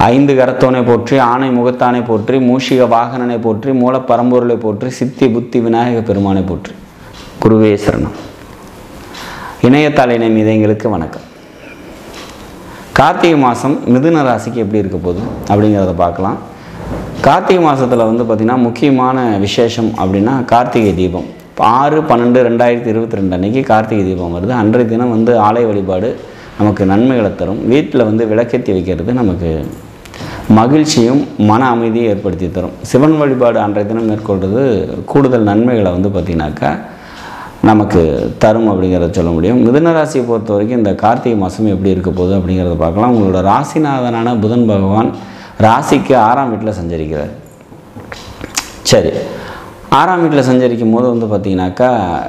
ஐந்து கரத்தோனை போற்றி ஆணை முகத்தானை போற்றி மூஷிக வாகனனை போற்றி மூலப்பரம்பொருளை போற்றி சித்தி புத்தி விநாயக பெருமானை போற்றி குருவே சரணம் இணையத்தாள் இணை மீதைங்களுக்கு வணக்கம் கார்த்திகை மாதம் மிதுன ராசிக்கு எப்படி இருக்க போகுது அப்படிங்கிறத பார்க்கலாம் கார்த்திகை மாதத்தில் வந்து பார்த்திங்கன்னா முக்கியமான விசேஷம் அப்படின்னா கார்த்திகை தீபம் இப்போ ஆறு பன்னெண்டு ரெண்டாயிரத்தி இருபத்தி ரெண்டு அன்றைக்கி கார்த்திகை தீபம் வருது அன்றைய தினம் வந்து ஆலய வழிபாடு நமக்கு நன்மைகளை தரும் வீட்டில் வந்து விளக்கேற்றி வைக்கிறது நமக்கு மகிழ்ச்சியும் மன அமைதியை ஏற்படுத்தி தரும் சிவன் வழிபாடு அன்றைய தினம் மேற்கொள்வது கூடுதல் நன்மைகளை வந்து பார்த்திங்கனாக்கா நமக்கு தரும் அப்படிங்கிறத சொல்ல முடியும் மிதுன ராசியை பொறுத்த வரைக்கும் இந்த கார்த்திகை மாதம் எப்படி இருக்க போகுது அப்படிங்கிறத பார்க்கலாம் உங்களோட ராசிநாதனான புதன் பகவான் ராசிக்கு ஆறாம் வீட்டில் சஞ்சரிக்கிறார் சரி ஆறாம் வீட்டில் சஞ்சரிக்கும் போது வந்து பார்த்திங்கனாக்கா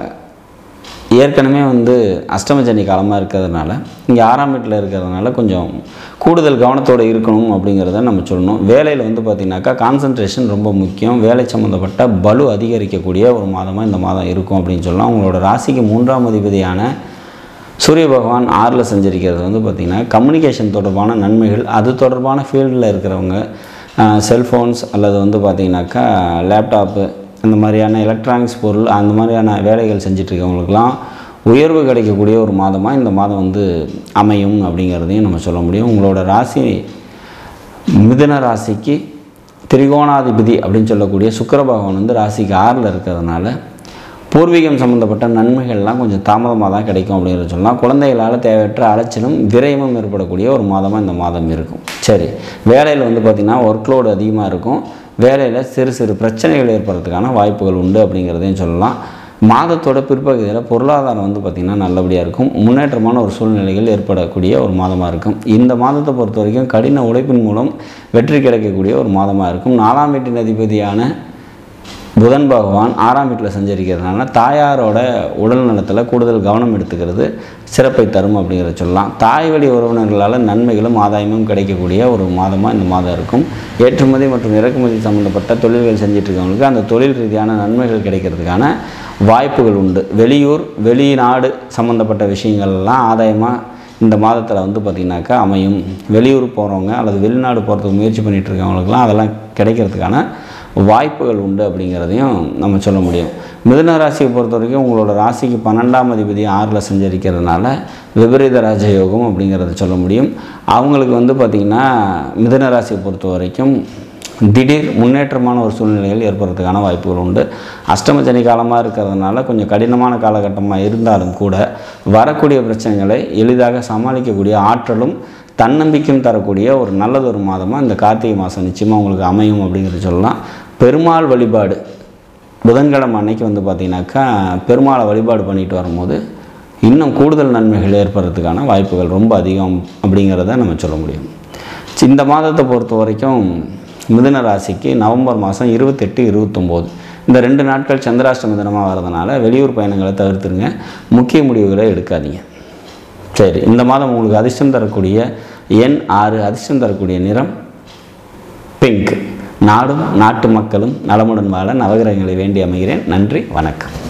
ஏற்கனவே வந்து அஷ்டமச்சனி காலமாக இருக்கிறதுனால இங்கே ஆறாம் வீட்டில் இருக்கிறதுனால கொஞ்சம் கூடுதல் கவனத்தோடு இருக்கணும் அப்படிங்கிறத நம்ம சொல்லணும் வேலையில் வந்து பார்த்திங்கனாக்கா கான்சன்ட்ரேஷன் ரொம்ப முக்கியம் வேலை சம்மந்தப்பட்ட பலு அதிகரிக்கக்கூடிய ஒரு மாதமாக இந்த மாதம் இருக்கும் அப்படின்னு சொல்லலாம் உங்களோட ராசிக்கு மூன்றாம் அதிபதியான சூரிய பகவான் ஆறில் சஞ்சரிக்கிறது வந்து பார்த்திங்கன்னா கம்யூனிகேஷன் தொடர்பான நன்மைகள் அது தொடர்பான ஃபீல்டில் இருக்கிறவங்க செல்ஃபோன்ஸ் அல்லது வந்து பார்த்திங்கனாக்கா லேப்டாப்பு அந்த மாதிரியான எலக்ட்ரானிக்ஸ் பொருள் அந்த மாதிரியான வேலைகள் செஞ்சிட்ருக்கவங்களுக்கெல்லாம் உயர்வு கிடைக்கக்கூடிய ஒரு மாதமாக இந்த மாதம் வந்து அமையும் அப்படிங்கிறதையும் நம்ம சொல்ல முடியும் உங்களோட ராசி மிதுன ராசிக்கு திரிகோணாதிபதி அப்படின்னு சொல்லக்கூடிய சுக்கிர பகவான் வந்து ராசிக்கு ஆறில் இருக்கிறதுனால பூர்வீகம் சம்மந்தப்பட்ட நன்மைகள்லாம் கொஞ்சம் தாமதமாக தான் கிடைக்கும் அப்படிங்கிறத சொல்லலாம் குழந்தைகளால் தேவையற்ற அலைச்சலும் விரயமும் ஏற்படக்கூடிய ஒரு மாதமாக இந்த மாதம் இருக்கும் சரி வேலையில் வந்து பார்த்திங்கன்னா ஒர்க்லோடு அதிகமாக இருக்கும் வேலையில் சிறு சிறு பிரச்சனைகள் ஏற்படுறதுக்கான வாய்ப்புகள் உண்டு அப்படிங்கிறதையும் சொல்லலாம் மாதத்தோட பிற்பகுதியில் பொருளாதாரம் வந்து பார்த்திங்கன்னா நல்லபடியாக இருக்கும் முன்னேற்றமான ஒரு சூழ்நிலைகள் ஏற்படக்கூடிய ஒரு மாதமாக இருக்கும் இந்த மாதத்தை பொறுத்த வரைக்கும் கடின உழைப்பின் மூலம் வெற்றி கிடைக்கக்கூடிய ஒரு மாதமாக இருக்கும் நாலாம் வீட்டின் அதிபதியான புதன் பகவான் ஆறாம் வீட்டில் சஞ்சரிக்கிறதுனால தாயாரோட உடல் நலத்தில் கூடுதல் கவனம் எடுத்துக்கிறது சிறப்பை தரும் அப்படிங்கிறத சொல்லலாம் தாய் வழி உறவினர்களால் நன்மைகளும் ஆதாயமும் கிடைக்கக்கூடிய ஒரு மாதமாக இந்த மாதம் இருக்கும் ஏற்றுமதி மற்றும் இறக்குமதி சம்மந்தப்பட்ட தொழில்கள் செஞ்சிட்ருக்கவங்களுக்கு அந்த தொழில் ரீதியான நன்மைகள் கிடைக்கிறதுக்கான வாய்ப்புகள் உண்டு வெளியூர் வெளிநாடு சம்மந்தப்பட்ட விஷயங்கள்லாம் ஆதாயமாக இந்த மாதத்தில் வந்து பார்த்திங்கனாக்கா அமையும் வெளியூர் போகிறவங்க அல்லது வெளிநாடு போகிறதுக்கு முயற்சி பண்ணிகிட்டு இருக்கவங்களுக்குலாம் அதெல்லாம் கிடைக்கிறதுக்கான வாய்ப்புகள் உண்டு அப்படிங்கிறதையும் நம்ம சொல்ல முடியும் மிதுன ராசியை பொறுத்த வரைக்கும் உங்களோட ராசிக்கு பன்னெண்டாம் அதிபதி ஆறில் சஞ்சரிக்கிறதுனால விபரீத ராஜயோகம் அப்படிங்கிறத சொல்ல முடியும் அவங்களுக்கு வந்து பார்த்திங்கன்னா மிதுன ராசியை பொறுத்த வரைக்கும் திடீர் முன்னேற்றமான ஒரு சூழ்நிலைகள் ஏற்படுறதுக்கான வாய்ப்புகள் உண்டு அஷ்டமச்சனி காலமாக இருக்கிறதுனால கொஞ்சம் கடினமான காலகட்டமாக இருந்தாலும் கூட வரக்கூடிய பிரச்சனைகளை எளிதாக சமாளிக்கக்கூடிய ஆற்றலும் தன்னம்பிக்கையும் தரக்கூடிய ஒரு நல்லதொரு மாதமாக இந்த கார்த்திகை மாதம் நிச்சயமாக உங்களுக்கு அமையும் அப்படிங்கிறத சொல்லலாம் பெருமாள் வழிபாடு புதன்கிழமை அன்னைக்கு வந்து பார்த்திங்கனாக்கா பெருமாளை வழிபாடு பண்ணிட்டு வரும்போது இன்னும் கூடுதல் நன்மைகள் ஏற்படுறதுக்கான வாய்ப்புகள் ரொம்ப அதிகம் அப்படிங்கிறத நம்ம சொல்ல முடியும் இந்த மாதத்தை பொறுத்த வரைக்கும் மிதுன ராசிக்கு நவம்பர் மாதம் இருபத்தெட்டு இருபத்தொம்போது இந்த ரெண்டு நாட்கள் சந்திராஷ்டம தினமாக வரதுனால வெளியூர் பயணங்களை தவிர்த்துருங்க முக்கிய முடிவுகளை எடுக்காதீங்க சரி இந்த மாதம் உங்களுக்கு அதிர்ஷ்டம் தரக்கூடிய எண் ஆறு அதிர்ஷ்டம் தரக்கூடிய நிறம் பிங்க் நாடும் நாட்டு மக்களும் நலமுடன் வாழ நவகிரகங்களை வேண்டி அமைகிறேன் நன்றி வணக்கம்